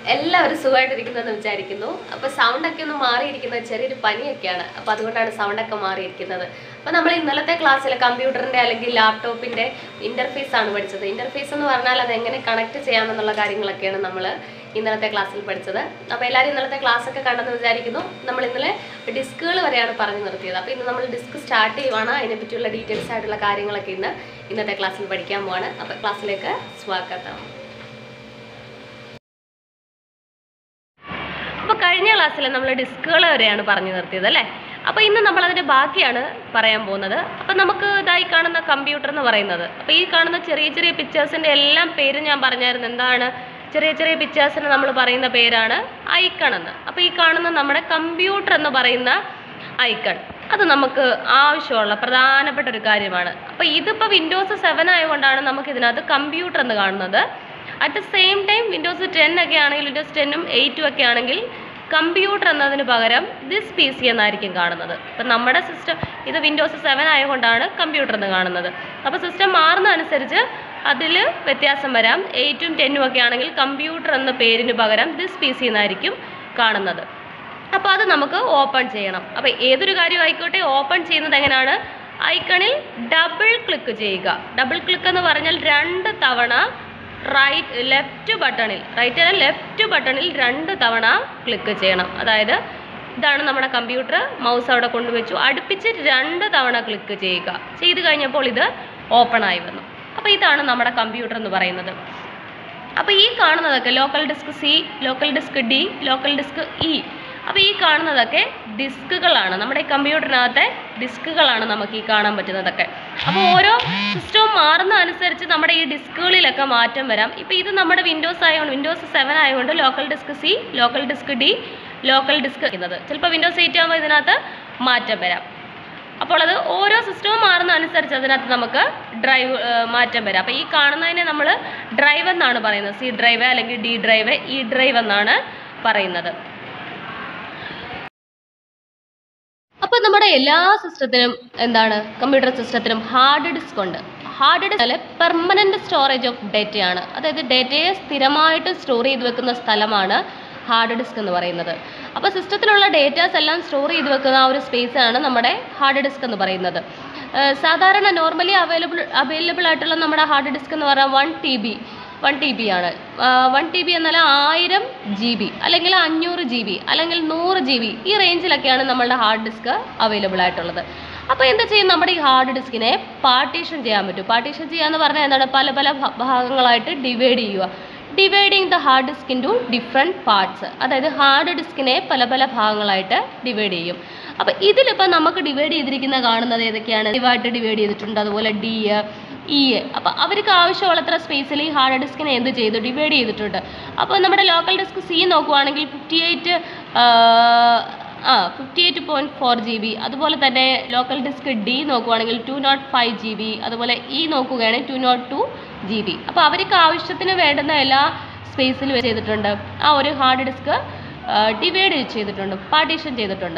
എല്ലാവരും സുഖമായിട്ടിരിക്കുന്നെന്ന് വിചാരിക്കുന്നു അപ്പോൾ സൗണ്ടൊക്കെ ഒന്ന് മാറിയിരിക്കുന്നത് ചെറിയൊരു പനിയൊക്കെയാണ് അപ്പോൾ അതുകൊണ്ടാണ് സൗണ്ടൊക്കെ മാറിയിരിക്കുന്നത് അപ്പോൾ നമ്മൾ ഇന്നലത്തെ ക്ലാസ്സിൽ കമ്പ്യൂട്ടറിൻ്റെ അല്ലെങ്കിൽ ലാപ്ടോപ്പിൻ്റെ ഇൻ്റർഫേസ് ആണ് പഠിച്ചത് ഇൻ്റർഫേസ് എന്ന് പറഞ്ഞാൽ അത് എങ്ങനെ കണക്ട് ചെയ്യാമെന്നുള്ള കാര്യങ്ങളൊക്കെയാണ് നമ്മൾ ഇന്നലത്തെ ക്ലാസ്സിൽ പഠിച്ചത് അപ്പോൾ എല്ലാവരും ഇന്നലത്തെ ക്ലാസ് ഒക്കെ കണ്ടെന്ന് വിചാരിക്കുന്നു നമ്മൾ ഇന്നലെ ഡിസ്കുകൾ വരെയാണ് പറഞ്ഞു നിർത്തിയത് അപ്പോൾ ഇന്ന് നമ്മൾ ഡിസ്ക് സ്റ്റാർട്ട് ചെയ്യുവാണ് അതിനെപ്പറ്റിയുള്ള ഡീറ്റെയിൽസ് ആയിട്ടുള്ള കാര്യങ്ങളൊക്കെ ഇന്ന് ഇന്നത്തെ ക്ലാസ്സിൽ പഠിക്കാൻ പോവാണ് അപ്പോൾ ക്ലാസ്സിലേക്ക് സ്വാഗതം അപ്പോൾ കഴിഞ്ഞ ക്ലാസ്സിൽ നമ്മൾ ഡിസ്കുകൾ വരെയാണ് പറഞ്ഞു നിർത്തിയത് അല്ലേ അപ്പോൾ ഇന്ന് നമ്മൾ അതിൻ്റെ ബാക്കിയാണ് പറയാൻ പോകുന്നത് അപ്പോൾ നമുക്ക് ഇതായി കാണുന്ന കമ്പ്യൂട്ടർ എന്ന് പറയുന്നത് അപ്പോൾ ഈ കാണുന്ന ചെറിയ ചെറിയ പിക്ചേഴ്സിൻ്റെ എല്ലാം പേര് ഞാൻ പറഞ്ഞായിരുന്നു എന്താണ് ചെറിയ ചെറിയ പിക്ചേഴ്സിന് നമ്മൾ പറയുന്ന പേരാണ് ഐക്കൺ എന്ന് അപ്പോൾ ഈ കാണുന്ന നമ്മുടെ കമ്പ്യൂട്ടർ എന്ന് പറയുന്ന ഐക്കൺ അത് നമുക്ക് ആവശ്യമുള്ള പ്രധാനപ്പെട്ട ഒരു കാര്യമാണ് അപ്പോൾ ഇതിപ്പോൾ വിൻഡോസ് സെവൻ ആയതുകൊണ്ടാണ് നമുക്ക് ഇതിനകത്ത് കമ്പ്യൂട്ടർ എന്ന് കാണുന്നത് at the same time Windows ten ഒക്കെ ആണെങ്കിൽ വിൻഡോസ് ടെന്നും എയ്റ്റും ഒക്കെ ആണെങ്കിൽ കമ്പ്യൂട്ടർ എന്നതിന് പകരം ദിസ് പി സി എന്നായിരിക്കും കാണുന്നത് ഇപ്പം നമ്മുടെ സിസ്റ്റം ഇത് വിൻഡോസ് സെവൻ ആയതുകൊണ്ടാണ് കമ്പ്യൂട്ടർ എന്ന് കാണുന്നത് അപ്പോൾ സിസ്റ്റം മാറുന്ന അനുസരിച്ച് അതിൽ വ്യത്യാസം വരാം എയ്റ്റും ടെന്നും ഒക്കെ ആണെങ്കിൽ കമ്പ്യൂട്ടർ എന്ന പേരിന് പകരം ദിസ് പി സി എന്നായിരിക്കും കാണുന്നത് അപ്പോൾ അത് നമുക്ക് ഓപ്പൺ ചെയ്യണം അപ്പോൾ ഏതൊരു കാര്യം ആയിക്കോട്ടെ ഓപ്പൺ ചെയ്യുന്നത് എങ്ങനെയാണ് ഐക്കണിൽ ഡബിൾ ക്ലിക്ക് ചെയ്യുക ഡബിൾ ക്ലിക്ക് എന്ന് പറഞ്ഞാൽ രണ്ട് തവണ റൈറ്റ് ലെഫ്റ്റ് ബട്ടണിൽ റൈറ്റ് അല്ല ലെഫ്റ്റ് ബട്ടണിൽ രണ്ട് തവണ ക്ലിക്ക് ചെയ്യണം അതായത് ഇതാണ് നമ്മുടെ കമ്പ്യൂട്ടർ മൗസ് അവിടെ കൊണ്ടുവച്ചു അടുപ്പിച്ച് രണ്ട് തവണ ക്ലിക്ക് ചെയ്യുക ചെയ്ത് കഴിഞ്ഞപ്പോൾ ഇത് ഓപ്പൺ ആയി വന്നു അപ്പോൾ ഇതാണ് നമ്മുടെ കമ്പ്യൂട്ടർ എന്ന് പറയുന്നത് അപ്പോൾ ഈ കാണുന്നതൊക്കെ local disk C local disk D local disk E അപ്പോൾ ഈ കാണുന്നതൊക്കെ ഡിസ്കുകളാണ് നമ്മുടെ ഈ കമ്പ്യൂട്ടറിനകത്തെ ഡിസ്കുകളാണ് നമുക്ക് ഈ കാണാൻ പറ്റുന്നതൊക്കെ അപ്പോൾ ഓരോ സിസ്റ്റവും മാറുന്ന അനുസരിച്ച് നമ്മുടെ ഈ ഡിസ്കുകളിലൊക്കെ മാറ്റം വരാം ഇപ്പോൾ ഇത് നമ്മുടെ വിൻഡോസ് ആയതുകൊണ്ട് വിൻഡോസ് സെവൻ ആയതുകൊണ്ട് local disk C local disk D local disk ചെയ്യുന്നത് ചിലപ്പോൾ വിൻഡോസ് എയ്റ്റ് ആകുമ്പോൾ ഇതിനകത്ത് മാറ്റം വരാം അപ്പോൾ അത് ഓരോ സിസ്റ്റവും മാറുന്ന അനുസരിച്ച് അതിനകത്ത് നമുക്ക് ഡ്രൈവ് മാറ്റം വരാം അപ്പോൾ ഈ കാണുന്നതിനെ നമ്മൾ ഡ്രൈവ് എന്നാണ് പറയുന്നത് സി ഡ്രൈവ് അല്ലെങ്കിൽ ഡി ഡ്രൈവ് ഇ ഡ്രൈവ് എന്നാണ് പറയുന്നത് അപ്പോൾ നമ്മുടെ എല്ലാ സിസ്റ്റത്തിനും എന്താണ് കമ്പ്യൂട്ടർ സിസ്റ്റത്തിനും ഹാർഡ് ഡിസ്ക് ഉണ്ട് hard disk permanent storage of ഡേറ്റയാണ് അതായത് ഡേറ്റയെ സ്ഥിരമായിട്ട് സ്റ്റോർ ചെയ്ത് വെക്കുന്ന സ്ഥലമാണ് ഹാർഡ് ഡിസ്ക് എന്ന് പറയുന്നത് അപ്പോൾ സിസ്റ്റത്തിലുള്ള ഡേറ്റാസ് എല്ലാം സ്റ്റോർ ചെയ്ത് വെക്കുന്ന ആ ഒരു സ്പേസ് ആണ് നമ്മുടെ ഹാർഡ് ഡിസ്ക് എന്ന് പറയുന്നത് സാധാരണ നോർമലി അവൈലബിൾ അവൈലബിൾ ആയിട്ടുള്ള നമ്മുടെ ഹാർഡ് ഡിസ്ക് എന്ന് പറഞ്ഞാൽ വൺ ടി ബി വൺ ടി ബി ആണ് വൺ ടി ബി എന്നാൽ ആയിരം ജി ബി അല്ലെങ്കിൽ അഞ്ഞൂറ് ജി ബി അല്ലെങ്കിൽ നൂറ് ജി ബി ഈ റേഞ്ചിലൊക്കെയാണ് നമ്മളുടെ ഹാർഡ് ഡിസ്ക് അവൈലബിൾ ആയിട്ടുള്ളത് അപ്പോൾ എന്താ ചെയ്യും നമ്മുടെ ഈ ഹാർഡ് ഡിസ്കിനെ പാർട്ടീഷൻ ചെയ്യാൻ പറ്റും പാർട്ടീഷൻ ചെയ്യാന്ന് പറഞ്ഞാൽ എന്താണ് പല പല ഭാഗങ്ങളായിട്ട് ഡിവൈഡ് ചെയ്യുക dividing the hard disk into different parts അതായത് ഹാർഡ് ഡിസ്കിനെ പല പല ഭാഗങ്ങളായിട്ട് ഡിവൈഡ് ചെയ്യും അപ്പോൾ ഇതിലിപ്പോൾ നമുക്ക് ഡിവൈഡ് ചെയ്തിരിക്കുന്ന കാണുന്നത് ഏതൊക്കെയാണ് ഇവായിട്ട് ഡിവൈഡ് ചെയ്തിട്ടുണ്ട് അതുപോലെ ഡി ഇ അപ്പോൾ അവർക്ക് ആവശ്യമുള്ളത്ര സ്പേസിൽ ഈ ഹാർഡ് ഡിസ്കിനെ എന്ത് ചെയ്തു ഡിവൈഡ് ചെയ്തിട്ടുണ്ട് അപ്പോൾ നമ്മുടെ ലോക്കൽ ഡിസ്ക് സി നോക്കുവാണെങ്കിൽ ഫിഫ്റ്റി എയ്റ്റ് ആ fifty eight point four G B അതുപോലെ തന്നെ ലോക്കൽ ഡിസ്ക് ഡി നോക്കുവാണെങ്കിൽ two nought five G B അതുപോലെ ഇ നോക്കുകയാണെങ്കിൽ two nought two G B അപ്പോൾ അവർക്ക് ആവശ്യത്തിന് വേണ്ടുന്ന എല്ലാ സ്പേസിലും ചെയ്തിട്ടുണ്ട് ആ ഒരു ഹാർഡ് ഡിസ്ക് ഡിവൈഡ് ചെയ്തിട്ടുണ്ട് പാർട്ടീഷൻ ചെയ്തിട്ടുണ്ട്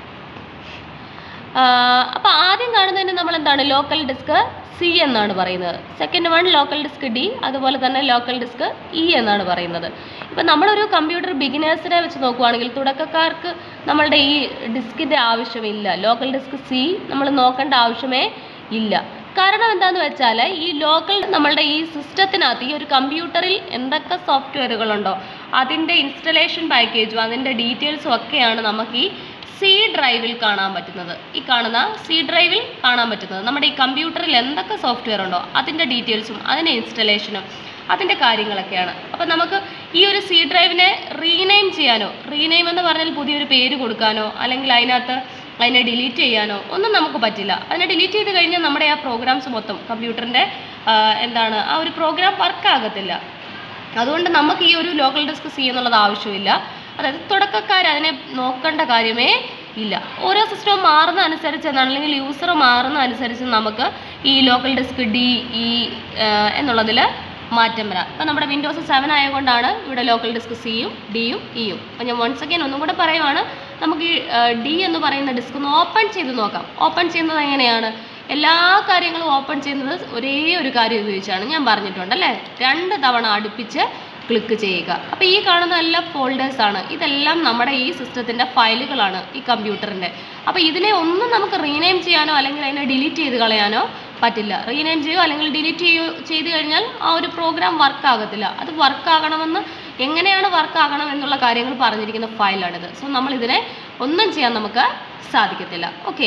അപ്പോൾ ആദ്യം കാണുന്നതിന് നമ്മൾ എന്താണ് ലോക്കൽ ഡിസ്ക് സി എന്നാണ് പറയുന്നത് second one local disk D അതുപോലെ തന്നെ ലോക്കൽ ഡിസ്ക് ഇ എന്നാണ് പറയുന്നത് ഇപ്പം നമ്മളൊരു കമ്പ്യൂട്ടർ ബിഗിനേഴ്സിനെ വെച്ച് നോക്കുവാണെങ്കിൽ തുടക്കക്കാർക്ക് നമ്മളുടെ ഈ ഡിസ്കിൻ്റെ ആവശ്യമില്ല ലോക്കൽ ഡിസ്ക് സി നമ്മൾ നോക്കേണ്ട ആവശ്യമേ ഇല്ല കാരണം എന്താന്ന് വെച്ചാൽ ഈ ലോക്കൽ നമ്മളുടെ ഈ സിസ്റ്റത്തിനകത്ത് ഈ ഒരു കമ്പ്യൂട്ടറിൽ എന്തൊക്കെ സോഫ്റ്റ്വെയറുകളുണ്ടോ അതിൻ്റെ ഇൻസ്റ്റലേഷൻ പാക്കേജും അതിൻ്റെ ഡീറ്റെയിൽസും ഒക്കെയാണ് നമുക്ക് ഈ സി ഡ്രൈവിൽ കാണാൻ പറ്റുന്നത് ഈ കാണുന്ന സി ഡ്രൈവിൽ കാണാൻ പറ്റുന്നത് നമ്മുടെ ഈ കമ്പ്യൂട്ടറിൽ എന്തൊക്കെ സോഫ്റ്റ്വെയർ ഉണ്ടോ അതിൻ്റെ ഡീറ്റെയിൽസും അതിൻ്റെ ഇൻസ്റ്റലേഷനും അതിൻ്റെ കാര്യങ്ങളൊക്കെയാണ് അപ്പോൾ നമുക്ക് ഈ ഒരു സി ഡ്രൈവിനെ റീനെയിം ചെയ്യാനോ റീനെയിം എന്ന് പറഞ്ഞാൽ പുതിയൊരു പേര് കൊടുക്കാനോ അല്ലെങ്കിൽ അതിനകത്ത് അതിനെ ഡിലീറ്റ് ചെയ്യാനോ ഒന്നും നമുക്ക് പറ്റില്ല അതിനെ ഡിലീറ്റ് ചെയ്ത് കഴിഞ്ഞാൽ നമ്മുടെ ആ പ്രോഗ്രാംസ് മൊത്തം കമ്പ്യൂട്ടറിൻ്റെ എന്താണ് ആ ഒരു പ്രോഗ്രാം വർക്ക് ആകത്തില്ല അതുകൊണ്ട് നമുക്ക് ഈ ഒരു ലോക്കൽ ഡിസ്ക് സി എന്നുള്ളത് ആവശ്യമില്ല അതായത് തുടക്കക്കാർ അതിനെ നോക്കേണ്ട കാര്യമേ ഇല്ല ഓരോ സിസ്റ്റവും മാറുന്ന അനുസരിച്ച് എന്താണ് അല്ലെങ്കിൽ യൂസർ മാറുന്ന അനുസരിച്ച് നമുക്ക് ഈ ലോക്കൽ ഡിസ്ക് ഡി ഇ എന്നുള്ളതിൽ മാറ്റം വരാം ഇപ്പം നമ്മുടെ വിൻഡോസ് സെവൻ ആയതുകൊണ്ടാണ് ഇവിടെ ലോക്കൽ ഡിസ്ക് സിയും ഡിയും ഇയും അപ്പം ഞാൻ വൺസ് അഗൈൻ ഒന്നും കൂടെ പറയുവാണ് നമുക്ക് ഈ ഡി എന്ന് പറയുന്ന ഡിസ്ക് ഒന്ന് ഓപ്പൺ ചെയ്ത് നോക്കാം ഓപ്പൺ ചെയ്യുന്നത് എങ്ങനെയാണ് എല്ലാ കാര്യങ്ങളും ഓപ്പൺ ചെയ്യുന്നത് ഒരേ ഒരു കാര്യം ഉപയോഗിച്ചാണ് ഞാൻ പറഞ്ഞിട്ടുണ്ട് അല്ലേ രണ്ട് തവണ അടുപ്പിച്ച് ക്ലിക്ക് ചെയ്യുക അപ്പോൾ ഈ കാണുന്ന എല്ലാ ഫോൾഡേഴ്സ് ആണ് ഇതെല്ലാം നമ്മുടെ ഈ സിസ്റ്റത്തിൻ്റെ ഫയലുകളാണ് ഈ കമ്പ്യൂട്ടറിൻ്റെ അപ്പോൾ ഇതിനെ ഒന്നും നമുക്ക് റീനെയിം ചെയ്യാനോ അല്ലെങ്കിൽ അതിനെ ഡിലീറ്റ് ചെയ്ത് കളയാനോ പറ്റില്ല റീനെയിം ചെയ്യുകയോ അല്ലെങ്കിൽ ഡിലീറ്റ് ചെയ്യുകയോ ചെയ്ത് കഴിഞ്ഞാൽ ആ ഒരു പ്രോഗ്രാം വർക്ക് ആകത്തില്ല അത് വർക്ക് ആകണമെന്ന് എങ്ങനെയാണ് വർക്ക് ആകണം എന്നുള്ള കാര്യങ്ങൾ പറഞ്ഞിരിക്കുന്ന ഫയലാണിത് സോ നമ്മൾ ഇതിനെ ഒന്നും ചെയ്യാൻ നമുക്ക് സാധിക്കത്തില്ല ഓക്കെ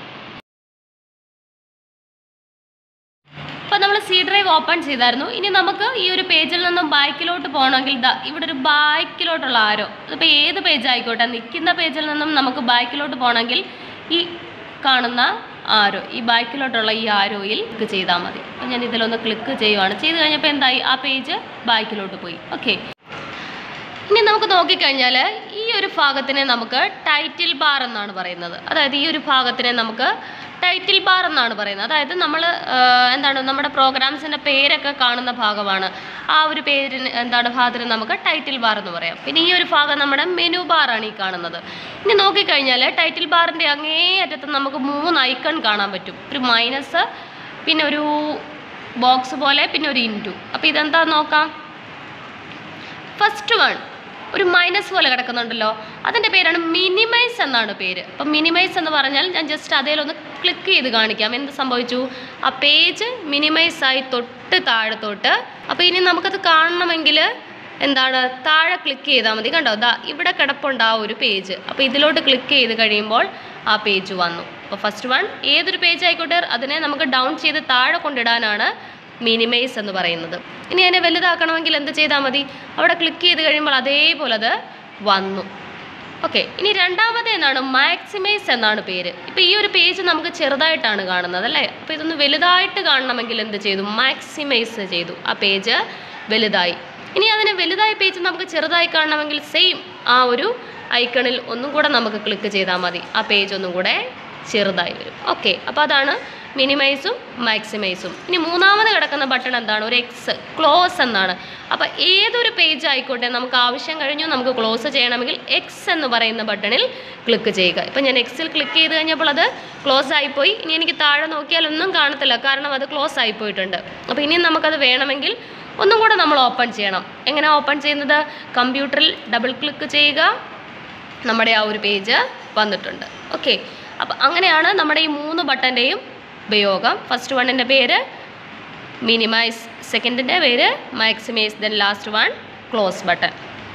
അപ്പോൾ നമ്മൾ സി ഡ്രൈവ് ഓപ്പൺ ചെയ്തായിരുന്നു ഇനി നമുക്ക് ഈ ഒരു പേജിൽ നിന്നും ബാക്കിലോട്ട് പോകണമെങ്കിൽ ദാ ഇവിടെ ഒരു ബാക്കിലോട്ടുള്ള ആരോ അതിപ്പോൾ ഏത് പേജ് ആയിക്കോട്ടെ നിൽക്കുന്ന പേജിൽ നിന്നും നമുക്ക് ബാക്കിലോട്ട് പോകണമെങ്കിൽ ഈ കാണുന്ന ആരോ ഈ ബാക്കിലോട്ടുള്ള ഈ ആരോയിൽ ക്ലിക്ക് ചെയ്താൽ മതി അപ്പോൾ ഞാൻ ഇതിലൊന്ന് ക്ലിക്ക് ചെയ്യുവാണ് ചെയ്ത് കഴിഞ്ഞപ്പോൾ എന്തായി ആ പേജ് ബാക്കിലോട്ട് പോയി ഓക്കെ ഇനി നമുക്ക് നോക്കിക്കഴിഞ്ഞാൽ ഈ ഒരു ഭാഗത്തിനെ നമുക്ക് ടൈറ്റിൽ ബാർ എന്നാണ് പറയുന്നത് അതായത് ഈ ഒരു ഭാഗത്തിനെ നമുക്ക് ടൈറ്റിൽ ബാർ എന്നാണ് പറയുന്നത് അതായത് നമ്മൾ എന്താണ് നമ്മുടെ പ്രോഗ്രാംസിൻ്റെ പേരൊക്കെ കാണുന്ന ഭാഗമാണ് ആ ഒരു പേരിന് എന്താണ് ഭാഗത്തിന് നമുക്ക് ടൈറ്റിൽ ബാർ എന്ന് പറയാം പിന്നെ ഈ ഒരു ഭാഗം നമ്മുടെ മെനു ബാറാണ് ഈ കാണുന്നത് ഇനി നോക്കിക്കഴിഞ്ഞാൽ ടൈറ്റിൽ ബാറിൻ്റെ അങ്ങേ അറ്റത്ത് നമുക്ക് മൂന്ന് ഐക്കൺ കാണാൻ പറ്റും ഒരു മൈനസ് പിന്നെ ഒരു ബോക്സ് പോലെ പിന്നെ ഒരു ഇൻറ്റു അപ്പോൾ ഇതെന്താ നോക്കാം ഫസ്റ്റ് വൺ ഒരു മൈനസ് പോലെ കിടക്കുന്നുണ്ടല്ലോ അതിൻ്റെ പേരാണ് മിനിമൈസ് എന്നാണ് പേര് അപ്പം മിനിമൈസ് എന്ന് പറഞ്ഞാൽ ഞാൻ ജസ്റ്റ് അതേലൊന്ന് ക്ലിക്ക് ചെയ്ത് കാണിക്കാം എന്ത് സംഭവിച്ചു ആ പേജ് മിനിമൈസ് ആയി തൊട്ട് താഴത്തോട്ട് അപ്പോൾ ഇനി നമുക്കത് കാണണമെങ്കിൽ എന്താണ് താഴെ ക്ലിക്ക് ചെയ്താൽ മതി കണ്ടോ ദാ ഇവിടെ കിടപ്പുണ്ട് ആ ഒരു പേജ് അപ്പോൾ ഇതിലോട്ട് ക്ലിക്ക് ചെയ്ത് കഴിയുമ്പോൾ ആ പേജ് വന്നു അപ്പോൾ ഫസ്റ്റ് വൺ ഏതൊരു പേജ് ആയിക്കോട്ടെ അതിനെ നമുക്ക് ഡൗൺ ചെയ്ത് താഴെ കൊണ്ടിടാനാണ് മിനിമൈസ് എന്ന് പറയുന്നത് ഇനി അതിനെ വലുതാക്കണമെങ്കിൽ എന്ത് ചെയ്താൽ മതി അവിടെ ക്ലിക്ക് ചെയ്ത് കഴിയുമ്പോൾ അതേപോലെ അത് വന്നു ഓക്കെ ഇനി രണ്ടാമത് എന്നാണ് മാക്സിമൈസ് എന്നാണ് പേര് ഇപ്പോൾ ഈ ഒരു പേജ് നമുക്ക് ചെറുതായിട്ടാണ് കാണുന്നത് അല്ലേ അപ്പോൾ ഇതൊന്ന് വലുതായിട്ട് കാണണമെങ്കിൽ എന്ത് ചെയ്തു മാക്സിമൈസ് ചെയ്തു ആ പേജ് വലുതായി ഇനി അതിനെ വലുതായ പേജ് നമുക്ക് ചെറുതായി കാണണമെങ്കിൽ സെയിം ആ ഒരു ഐക്കണിൽ ഒന്നും കൂടെ നമുക്ക് ക്ലിക്ക് ചെയ്താൽ മതി ആ പേജ് ഒന്നും കൂടെ ചെറുതായി വരും ഓക്കെ അപ്പോൾ അതാണ് മിനിമൈസും മാക്സിമൈസും ഇനി മൂന്നാമത് കിടക്കുന്ന ബട്ടൺ എന്താണ് ഒരു എക്സ് ക്ലോസ് എന്നാണ് അപ്പോൾ ഏതൊരു പേജ് ആയിക്കോട്ടെ നമുക്ക് ആവശ്യം കഴിഞ്ഞു നമുക്ക് ക്ലോസ് ചെയ്യണമെങ്കിൽ എക്സ് എന്ന് പറയുന്ന ബട്ടണിൽ ക്ലിക്ക് ചെയ്യുക ഇപ്പം ഞാൻ എക്സിൽ ക്ലിക്ക് ചെയ്ത് കഴിഞ്ഞപ്പോൾ അത് ക്ലോസ് ആയിപ്പോയി ഇനി എനിക്ക് താഴെ നോക്കിയാൽ ഒന്നും കാണത്തില്ല കാരണം അത് ക്ലോസ് ആയിപ്പോയിട്ടുണ്ട് അപ്പോൾ ഇനി നമുക്കത് വേണമെങ്കിൽ ഒന്നും കൂടെ നമ്മൾ ഓപ്പൺ ചെയ്യണം എങ്ങനെ ഓപ്പൺ ചെയ്യുന്നത് കമ്പ്യൂട്ടറിൽ ഡബിൾ ക്ലിക്ക് ചെയ്യുക നമ്മുടെ ആ ഒരു പേജ് വന്നിട്ടുണ്ട് ഓക്കെ അപ്പം അങ്ങനെയാണ് നമ്മുടെ ഈ മൂന്ന് ബട്ടൻ്റെയും ഉപയോഗം ഫസ്റ്റ് വണ്ണിൻ്റെ പേര് മിനിമൈസ് സെക്കൻഡിൻ്റെ പേര് maximise then last one close button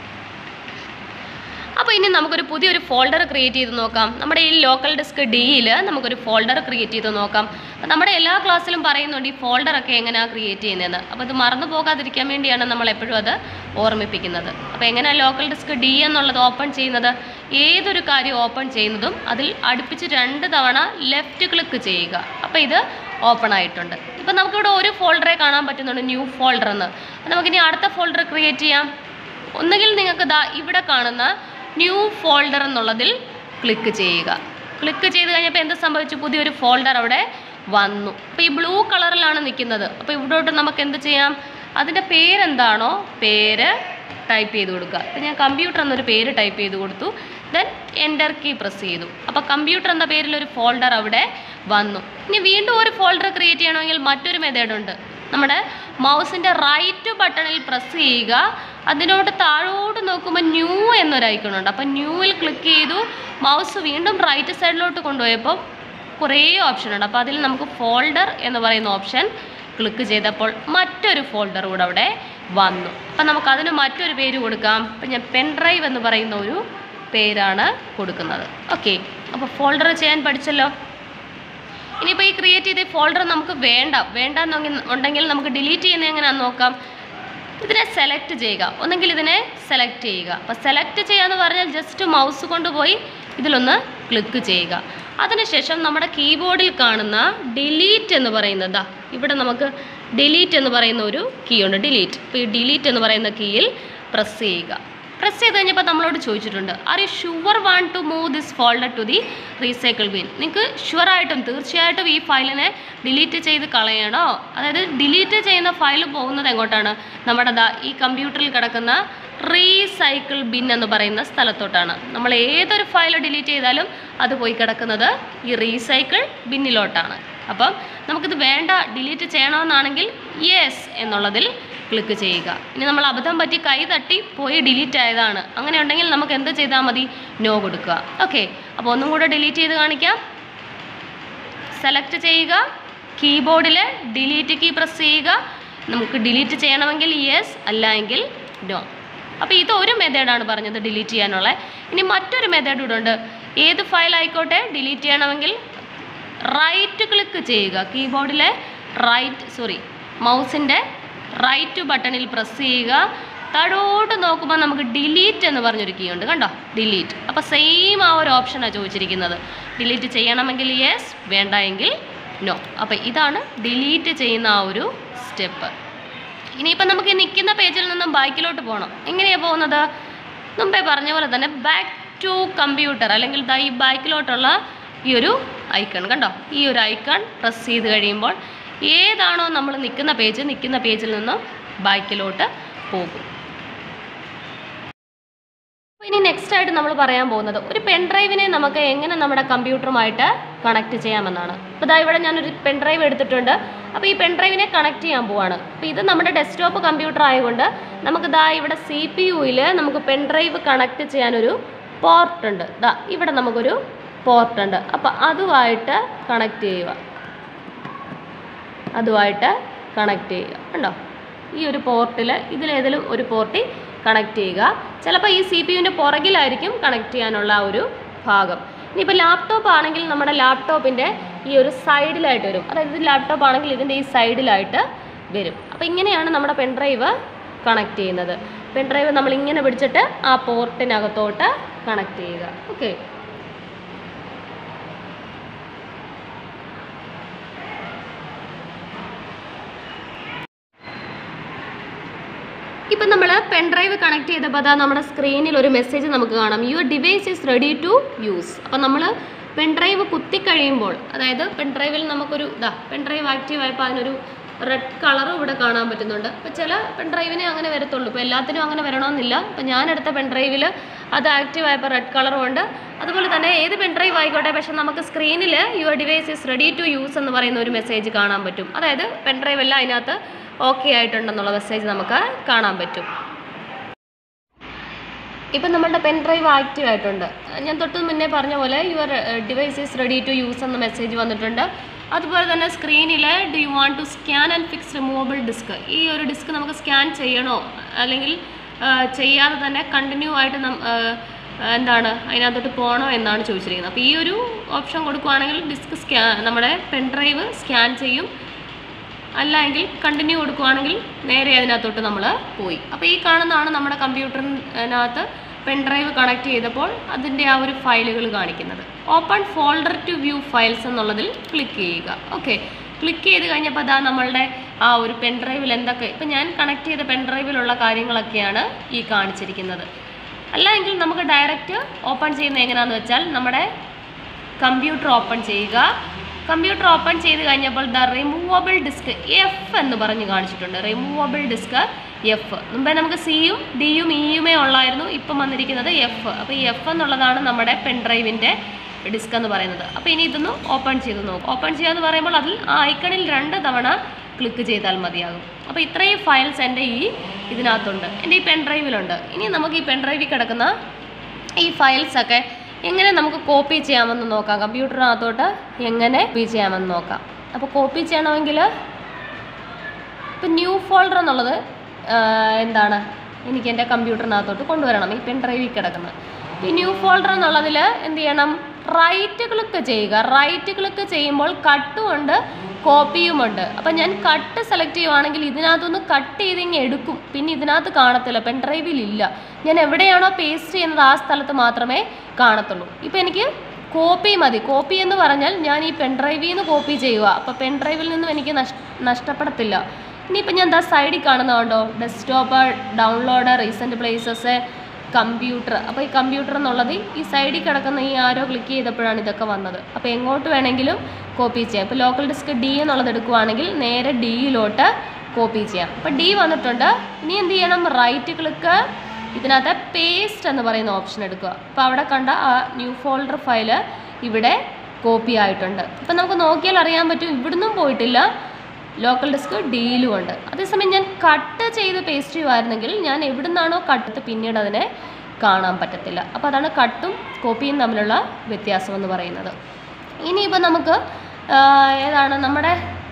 അപ്പോൾ ഇനി നമുക്കൊരു പുതിയൊരു ഫോൾഡർ ക്രിയേറ്റ് ചെയ്ത് നോക്കാം നമ്മുടെ ഈ ലോക്കൽ ഡെസ്ക് ഡിയിൽ നമുക്കൊരു ഫോൾഡർ ക്രിയേറ്റ് ചെയ്ത് നോക്കാം അപ്പോൾ നമ്മുടെ എല്ലാ ക്ലാസ്സിലും പറയുന്നുണ്ട് ഈ ഫോൾഡറൊക്കെ എങ്ങനെയാണ് ക്രിയേറ്റ് ചെയ്യുന്നതെന്ന് അപ്പോൾ ഇത് മറന്നു പോകാതിരിക്കാൻ വേണ്ടിയാണ് നമ്മൾ എപ്പോഴും അത് ഓർമ്മിപ്പിക്കുന്നത് അപ്പോൾ എങ്ങനെയാണ് ലോക്കൽ ഡെസ്ക് ഡി എന്നുള്ളത് ഓപ്പൺ ചെയ്യുന്നത് ഏതൊരു കാര്യം ഓപ്പൺ ചെയ്യുന്നതും അതിൽ അടുപ്പിച്ച് രണ്ട് തവണ ലെഫ്റ്റ് ക്ലിക്ക് ചെയ്യുക അപ്പോൾ ഇത് ഓപ്പൺ ആയിട്ടുണ്ട് ഇപ്പം നമുക്കിവിടെ ഒരു ഫോൾഡറെ കാണാൻ പറ്റുന്നുണ്ട് ന്യൂ ഫോൾഡർ എന്ന് അപ്പോൾ നമുക്കിനി അടുത്ത ഫോൾഡർ ക്രിയേറ്റ് ചെയ്യാം ഒന്നുകിൽ നിങ്ങൾക്ക് ദാ ഇവിടെ കാണുന്ന ന്യൂ ഫോൾഡർ എന്നുള്ളതിൽ ക്ലിക്ക് ചെയ്യുക ക്ലിക്ക് ചെയ്ത് കഴിഞ്ഞപ്പോൾ എന്ത് സംഭവിച്ചു പുതിയൊരു ഫോൾഡർ അവിടെ വന്നു അപ്പോൾ ഈ ബ്ലൂ കളറിലാണ് നിൽക്കുന്നത് അപ്പോൾ ഇവിടോട്ട് നമുക്ക് എന്ത് ചെയ്യാം അതിൻ്റെ പേരെന്താണോ പേര് ടൈപ്പ് ചെയ്ത് കൊടുക്കുക അപ്പോൾ ഞാൻ കമ്പ്യൂട്ടർ എന്നൊരു പേര് ടൈപ്പ് ചെയ്ത് കൊടുത്തു ദെൻ എൻ്റർ കീ പ്രസ് ചെയ്തു അപ്പോൾ കമ്പ്യൂട്ടർ എന്ന പേരിൽ ഒരു ഫോൾഡർ അവിടെ വന്നു ഇനി വീണ്ടും ഒരു ഫോൾഡർ ക്രിയേറ്റ് ചെയ്യണമെങ്കിൽ മറ്റൊരു മെത്തേഡുണ്ട് നമ്മുടെ മൗസിൻ്റെ റൈറ്റ് ബട്ടണിൽ പ്രസ് ചെയ്യുക അതിനോട് താഴോട്ട് നോക്കുമ്പോൾ ന്യൂ എന്നൊരു icon ഉണ്ട് അപ്പോൾ ന്യൂവിൽ ക്ലിക്ക് ചെയ്തു മൗസ് വീണ്ടും റൈറ്റ് സൈഡിലോട്ട് കൊണ്ടുപോയപ്പോൾ കുറേ ഓപ്ഷൻ ഉണ്ട് അപ്പോൾ അതിൽ നമുക്ക് ഫോൾഡർ എന്ന് പറയുന്ന ഓപ്ഷൻ ക്ലിക്ക് ചെയ്തപ്പോൾ മറ്റൊരു ഫോൾഡർ കൂടെ അവിടെ വന്നു അപ്പം നമുക്ക് അതിന് മറ്റൊരു പേര് കൊടുക്കാം അപ്പം ഞാൻ പെൻ ഡ്രൈവ് എന്ന് പറയുന്ന ഒരു പേരാണ് കൊടുക്കുന്നത് ഓക്കെ അപ്പോൾ ഫോൾഡർ ചെയ്യാൻ പഠിച്ചല്ലോ ഇനിയിപ്പോൾ ഈ ക്രിയേറ്റ് ചെയ്ത ഫോൾഡർ നമുക്ക് വേണ്ട വേണ്ട ഉണ്ടെങ്കിൽ നമുക്ക് ഡിലീറ്റ് ചെയ്യുന്നത് എങ്ങനെയാണെന്ന് നോക്കാം ഇതിനെ സെലക്ട് ചെയ്യുക ഒന്നെങ്കിൽ ഇതിനെ സെലക്ട് ചെയ്യുക അപ്പോൾ സെലക്ട് ചെയ്യുക എന്ന് പറഞ്ഞാൽ ജസ്റ്റ് മൗസ് കൊണ്ടുപോയി ഇതിലൊന്ന് ക്ലിക്ക് ചെയ്യുക അതിനുശേഷം നമ്മുടെ കീബോർഡിൽ കാണുന്ന ഡിലീറ്റ് എന്ന് പറയുന്നത് ദാ ഇവിടെ നമുക്ക് ഡിലീറ്റ് എന്ന് പറയുന്ന ഒരു കീ ഉണ്ട് ഡിലീറ്റ് അപ്പോൾ ഈ ഡിലീറ്റ് എന്ന് പറയുന്ന കീയിൽ പ്രസ് ചെയ്യുക പ്രസ് ചെയ്ത് കഴിഞ്ഞപ്പോൾ നമ്മളോട് ചോദിച്ചിട്ടുണ്ട് are you sure want to move this folder to the recycle bin നിങ്ങൾക്ക് ഷുവറായിട്ടും തീർച്ചയായിട്ടും ഈ ഫയലിനെ ഡിലീറ്റ് ചെയ്ത് കളയണോ അതായത് ഡിലീറ്റ് ചെയ്യുന്ന ഫയൽ പോകുന്നത് എങ്ങോട്ടാണ് നമ്മുടെ ദാ ഈ കമ്പ്യൂട്ടറിൽ കിടക്കുന്ന റീസൈക്കിൾ ബിൻ എന്ന് പറയുന്ന സ്ഥലത്തോട്ടാണ് നമ്മൾ ഏതൊരു ഫയൽ ഡിലീറ്റ് ചെയ്താലും അത് പോയി കിടക്കുന്നത് ഈ റീസൈക്കിൾ ബിന്നിലോട്ടാണ് അപ്പം നമുക്കിത് വേണ്ട ഡിലീറ്റ് ചെയ്യണമെന്നാണെങ്കിൽ യെസ് എന്നുള്ളതിൽ ക്ലിക്ക് ചെയ്യുക ഇനി നമ്മൾ അബദ്ധം പറ്റി കൈ തട്ടി പോയി ഡിലീറ്റ് ആയതാണ് അങ്ങനെ ഉണ്ടെങ്കിൽ നമുക്ക് എന്ത് ചെയ്താൽ മതി നോ കൊടുക്കുക ഓക്കെ അപ്പോൾ ഒന്നും കൂടെ ഡിലീറ്റ് ചെയ്ത് കാണിക്കാം സെലക്ട് ചെയ്യുക കീബോർഡിൽ ഡിലീറ്റ് കീ പ്രസ് ചെയ്യുക നമുക്ക് ഡിലീറ്റ് ചെയ്യണമെങ്കിൽ യെസ് അല്ല എങ്കിൽ നോ അപ്പോൾ ഇത് ഒരു മെത്തേഡാണ് പറഞ്ഞത് ഡിലീറ്റ് ചെയ്യാനുള്ള ഇനി മറ്റൊരു മെത്തേഡ് കൂടെ ഉണ്ട് ഏത് ഫയൽ ആയിക്കോട്ടെ ഡിലീറ്റ് ചെയ്യണമെങ്കിൽ റൈറ്റ് ക്ലിക്ക് ചെയ്യുക കീബോർഡിലെ റൈറ്റ് സോറി മൗസിൻ്റെ റൈറ്റ് ബട്ടണിൽ പ്രസ് ചെയ്യുക താഴോട്ട് നോക്കുമ്പോൾ നമുക്ക് ഡിലീറ്റ് എന്ന് പറഞ്ഞൊരു കീ ഉണ്ട് കണ്ടോ ഡിലീറ്റ് അപ്പോൾ സെയിം ആ ഒരു ഓപ്ഷനാണ് ചോദിച്ചിരിക്കുന്നത് ഡിലീറ്റ് ചെയ്യണമെങ്കിൽ യെസ് വേണ്ട എങ്കിൽ നോ അപ്പോൾ ഇതാണ് ഡിലീറ്റ് ചെയ്യുന്ന ആ ഒരു സ്റ്റെപ്പ് ഇനിയിപ്പോൾ നമുക്ക് ഈ നിൽക്കുന്ന പേജിൽ നിന്നും ബാക്കിലോട്ട് പോകണം എങ്ങനെയാണ് പോകുന്നത് മുമ്പേ പറഞ്ഞ പോലെ തന്നെ ബാക്ക് ടു കമ്പ്യൂട്ടർ അല്ലെങ്കിൽ ദാ ഈ ബാക്കിലോട്ടുള്ള ഈ ഒരു ഐക്കൺ കണ്ടോ ഈ ഒരു ഐക്കൺ പ്രസ് ചെയ്ത് കഴിയുമ്പോൾ ഏതാണോ നമ്മൾ നിൽക്കുന്ന പേജ് നിൽക്കുന്ന പേജിൽ നിന്നും ബാക്കിലോട്ട് പോകും അപ്പോൾ ഇനി നെക്സ്റ്റ് ആയിട്ട് നമ്മൾ പറയാൻ പോകുന്നത് ഒരു പെൻഡ്രൈവിനെ നമുക്ക് എങ്ങനെ നമ്മുടെ കമ്പ്യൂട്ടറുമായിട്ട് കണക്ട് ചെയ്യാമെന്നാണ് അപ്പോൾ ഇതാ ഇവിടെ ഞാനൊരു പെൻഡ്രൈവ് എടുത്തിട്ടുണ്ട് അപ്പോൾ ഈ പെൻഡ്രൈവിനെ കണക്ട് ചെയ്യാൻ പോവാണ് അപ്പോൾ ഇത് നമ്മുടെ ഡെസ്ക്ടോപ്പ് കമ്പ്യൂട്ടർ ആയതുകൊണ്ട് നമുക്ക് ദാ ഇവിടെ സി പി യുയിൽ നമുക്ക് പെൻഡ്രൈവ് കണക്ട് ചെയ്യാനൊരു പോർട്ട് ഉണ്ട് ദാ ഇവിടെ നമുക്കൊരു പോർട്ട് ഉണ്ട് അപ്പോൾ അതുമായിട്ട് കണക്ട് ചെയ്യുക അതുമായിട്ട് കണക്ട് ചെയ്യുക കണ്ടോ ഈ ഒരു പോർട്ടിൽ ഇതിലേതെങ്കിലും ഒരു പോർട്ടിൽ കണക്ട് ചെയ്യുക ചിലപ്പോൾ ഈ സി പി യുവിൻ്റെ പുറകിലായിരിക്കും കണക്ട് ചെയ്യാനുള്ള ആ ഒരു ഭാഗം ഇനിയിപ്പോൾ ലാപ്ടോപ്പ് ആണെങ്കിൽ നമ്മുടെ ലാപ്ടോപ്പിൻ്റെ ഈ ഒരു സൈഡിലായിട്ട് വരും അതായത് ഇത് ലാപ്ടോപ്പ് ആണെങ്കിൽ ഇതിൻ്റെ ഈ സൈഡിലായിട്ട് വരും അപ്പോൾ ഇങ്ങനെയാണ് നമ്മുടെ പെൻഡ്രൈവ് കണക്ട് ചെയ്യുന്നത് പെൻഡ്രൈവ് നമ്മൾ ഇങ്ങനെ പിടിച്ചിട്ട് ആ പോർട്ടിനകത്തോട്ട് കണക്ട് ചെയ്യുക ഓക്കെ ഇപ്പം നമ്മൾ പെൻഡ്രൈവ് കണക്ട് ചെയ്തപ്പോൾ അതാ നമ്മുടെ സ്ക്രീനിൽ ഒരു മെസ്സേജ് നമുക്ക് കാണാം your device is ready to use അപ്പം നമ്മൾ പെൻഡ്രൈവ് കുത്തിക്കഴിയുമ്പോൾ അതായത് പെൻഡ്രൈവിൽ നമുക്കൊരു ഇതാ പെൻഡ്രൈവ് ആക്റ്റീവ് ആയപ്പോൾ അതിനൊരു റെഡ് കളർ ഇവിടെ കാണാൻ പറ്റുന്നുണ്ട് അപ്പോൾ ചില പെൻഡ്രൈവിനെ അങ്ങനെ വരത്തുള്ളൂ ഇപ്പോൾ എല്ലാത്തിനും അങ്ങനെ വരണമെന്നില്ല ഇപ്പോൾ ഞാനെടുത്ത പെൻഡ്രൈവിൽ അത് ആക്റ്റീവ് ആയപ്പോൾ റെഡ് കളറും ഉണ്ട് അതുപോലെ തന്നെ ഏത് പെൻഡ്രൈവ് ആയിക്കോട്ടെ പക്ഷേ നമുക്ക് സ്ക്രീനിൽ your device is ready to use എന്ന് പറയുന്ന ഒരു മെസ്സേജ് കാണാൻ പറ്റും അതായത് പെൻഡ്രൈവ് എല്ലാം അതിനകത്ത് ഓക്കെ ആയിട്ടുണ്ടെന്നുള്ള മെസ്സേജ് നമുക്ക് കാണാൻ പറ്റും ഇപ്പം നമ്മളുടെ പെൻ ഡ്രൈവ് ആക്റ്റീവ് ആയിട്ടുണ്ട് ഞാൻ തൊട്ട് മുന്നേ പറഞ്ഞ പോലെ your device is ready to use എന്ന മെസ്സേജ് വന്നിട്ടുണ്ട് അതുപോലെ തന്നെ സ്ക്രീനിൽ do you want to scan and fix removable disk ഈ ഒരു ഡിസ്ക് നമുക്ക് സ്കാൻ ചെയ്യണോ അല്ലെങ്കിൽ ആ, ചെയ്യാതെ തന്നെ കണ്ടിന്യൂ ആയിട്ട് നം ആ, എന്താണ് അതിനകത്തോട്ട് പോകണോ എന്നാണ് ചോദിച്ചിരിക്കുന്നത് അപ്പോൾ ഈ ഒരു ഓപ്ഷൻ കൊടുക്കുവാണെങ്കിൽ ഡിസ്ക് സ്കാ നമ്മുടെ പെൻ ഡ്രൈവ് സ്കാൻ ചെയ്യും അല്ല എങ്കിൽ കണ്ടിന്യൂ കൊടുക്കുവാണെങ്കിൽ നേരെ അതിനകത്തോട്ട് നമ്മൾ പോയി അപ്പോൾ ഈ കാണുന്നതാണ് നമ്മുടെ കമ്പ്യൂട്ടറിനകത്ത് പെൻഡ്രൈവ് കണക്ട് ചെയ്തപ്പോൾ അതിൻ്റെ ആ ഒരു ഫയലുകൾ കാണിക്കുന്നത് open folder to view files എന്നുള്ളതിൽ ക്ലിക്ക് ചെയ്യുക ഓക്കെ ക്ലിക്ക് ചെയ്ത് കഴിഞ്ഞപ്പോൾ അതാ നമ്മളുടെ ആ ഒരു പെൻഡ്രൈവിൽ എന്തൊക്കെ ഇപ്പം ഞാൻ കണക്ട് ചെയ്ത പെൻഡ്രൈവിലുള്ള കാര്യങ്ങളൊക്കെയാണ് ഈ കാണിച്ചിരിക്കുന്നത് അല്ല എങ്കിൽ നമുക്ക് ഡയറക്റ്റ് ഓപ്പൺ ചെയ്യുന്നത് എങ്ങനെയാണെന്ന് വെച്ചാൽ നമ്മുടെ കമ്പ്യൂട്ടർ ഓപ്പൺ ചെയ്യുക കമ്പ്യൂട്ടർ ഓപ്പൺ ചെയ്ത് കഴിഞ്ഞപ്പോൾ ദ റിമൂവബിൾ ഡിസ്ക് എഫ് എന്ന് പറഞ്ഞ് കാണിച്ചിട്ടുണ്ട് റിമൂവബിൾ ഡിസ്ക് എഫ് മുമ്പേ നമുക്ക് സിയും ഡിയും ഇയുമേ ഉള്ളായിരുന്നു ഇപ്പം വന്നിരിക്കുന്നത് എഫ് അപ്പോൾ ഈ എഫ് എന്നുള്ളതാണ് നമ്മുടെ പെൻഡ്രൈവിൻ്റെ ഡിസ്ക് എന്ന് പറയുന്നത് അപ്പോൾ ഇനി ഇതൊന്ന് ഓപ്പൺ ചെയ്ത് നോക്കും ഓപ്പൺ ചെയ്യാന്ന് പറയുമ്പോൾ അതിൽ ആ ഐക്കണിൽ രണ്ട് തവണ ക്ലിക്ക് ചെയ്താൽ മതിയാകും അപ്പോൾ ഇത്രയും ഫയൽസ് എൻ്റെ ഈ ഇതിനകത്തുണ്ട് എൻ്റെ ഈ പെൻഡ്രൈവിലുണ്ട് ഇനി നമുക്ക് ഈ പെൻഡ്രൈവിൽ കിടക്കുന്ന ഈ ഫയൽസ് ഒക്കെ എങ്ങനെ നമുക്ക് കോപ്പി ചെയ്യാമെന്ന് നോക്കാം കമ്പ്യൂട്ടറിനകത്തോട്ട് എങ്ങനെ കോപ്പി ചെയ്യാമെന്ന് നോക്കാം അപ്പോൾ കോപ്പി ചെയ്യണമെങ്കിൽ ഇപ്പം ന്യൂ ഫോൾഡർ എന്നുള്ളത് ആ, എന്താണ് എനിക്ക് എൻ്റെ കമ്പ്യൂട്ടറിനകത്തോട്ട് കൊണ്ടുവരണം ഈ പെൻ ഡ്രൈവിൽ കിടക്കുന്നത് ഈ ന്യൂ ഫോൾഡർ എന്നുള്ളതിൽ എന്ത് ചെയ്യണം റൈറ്റ് ക്ലിക്ക് ചെയ്യുക റൈറ്റ് ക്ലിക്ക് ചെയ്യുമ്പോൾ കട്ടും ഉണ്ട് കോപ്പിയുമുണ്ട് അപ്പം ഞാൻ കട്ട് സെലക്ട് ചെയ്യുവാണെങ്കിൽ ഇതിനകത്തുനിന്ന് കട്ട് ചെയ്ത് ഇങ്ങ് എടുക്കും പിന്നെ ഇതിനകത്ത് കാണത്തില്ല പെൻ ഡ്രൈവിൽ ഇല്ല ഞാൻ എവിടെയാണോ പേസ്റ്റ് ചെയ്യുന്നത് ആ സ്ഥലത്ത് മാത്രമേ കാണത്തുള്ളൂ ഇപ്പം എനിക്ക് കോപ്പി മതി കോപ്പി എന്ന് പറഞ്ഞാൽ ഞാൻ ഈ പെൻ ഡ്രൈവിൽ നിന്ന് കോപ്പി ചെയ്യുക അപ്പോൾ പെൻ ഡ്രൈവിൽ നിന്നും എനിക്ക് നഷ് നഷ്ടപ്പെടത്തില്ല ഇനിയിപ്പോൾ ഞാൻ എന്താ സൈഡിൽ കാണുന്നതുണ്ടോ desktop download recent places computer അപ്പോൾ ഈ കമ്പ്യൂട്ടർ എന്നുള്ളത് ഈ സൈഡിൽ കിടക്കുന്ന ഈ ആരോ ക്ലിക്ക് ചെയ്തപ്പോഴാണ് ഇതൊക്കെ വന്നത് അപ്പോൾ എങ്ങോട്ട് വേണമെങ്കിലും കോപ്പി ചെയ്യാം ഇപ്പോൾ ലോക്കൽ ഡിസ്ക് ഡി എന്നുള്ളത് എടുക്കുവാണെങ്കിൽ നേരെ ഡിയിലോട്ട് കോപ്പി ചെയ്യാം അപ്പോൾ ഡി വന്നിട്ടുണ്ട് ഇനി എന്ത് ചെയ്യണം റൈറ്റ് ക്ലിക്ക് ഇതിനകത്ത് പേസ്റ്റ് എന്ന് പറയുന്ന ഓപ്ഷൻ എടുക്കുക അപ്പോൾ അവിടെ കണ്ട ആ ന്യൂ ഫോൾഡർ ഫയൽ ഇവിടെ കോപ്പി ആയിട്ടുണ്ട് ഇപ്പം നമുക്ക് നോക്കിയാൽ അറിയാൻ പറ്റും ഇവിടുന്നും പോയിട്ടില്ല ലോക്കൽ ഡിസ്ക് ഡിയിലും ഉണ്ട് അതേസമയം ഞാൻ കട്ട് ചെയ്ത് പേസ്റ്റ് ചെയ്യുമായിരുന്നെങ്കിൽ ഞാൻ എവിടുന്നാണോ കട്ട് പിന്നീട് അതിനെ കാണാൻ പറ്റത്തില്ല അപ്പോൾ അതാണ് കട്ടും കോപ്പിയും തമ്മിലുള്ള വ്യത്യാസം എന്ന് പറയുന്നത് ഇനിയിപ്പോൾ നമുക്ക് ആ, ഏതാണ് നമ്മുടെ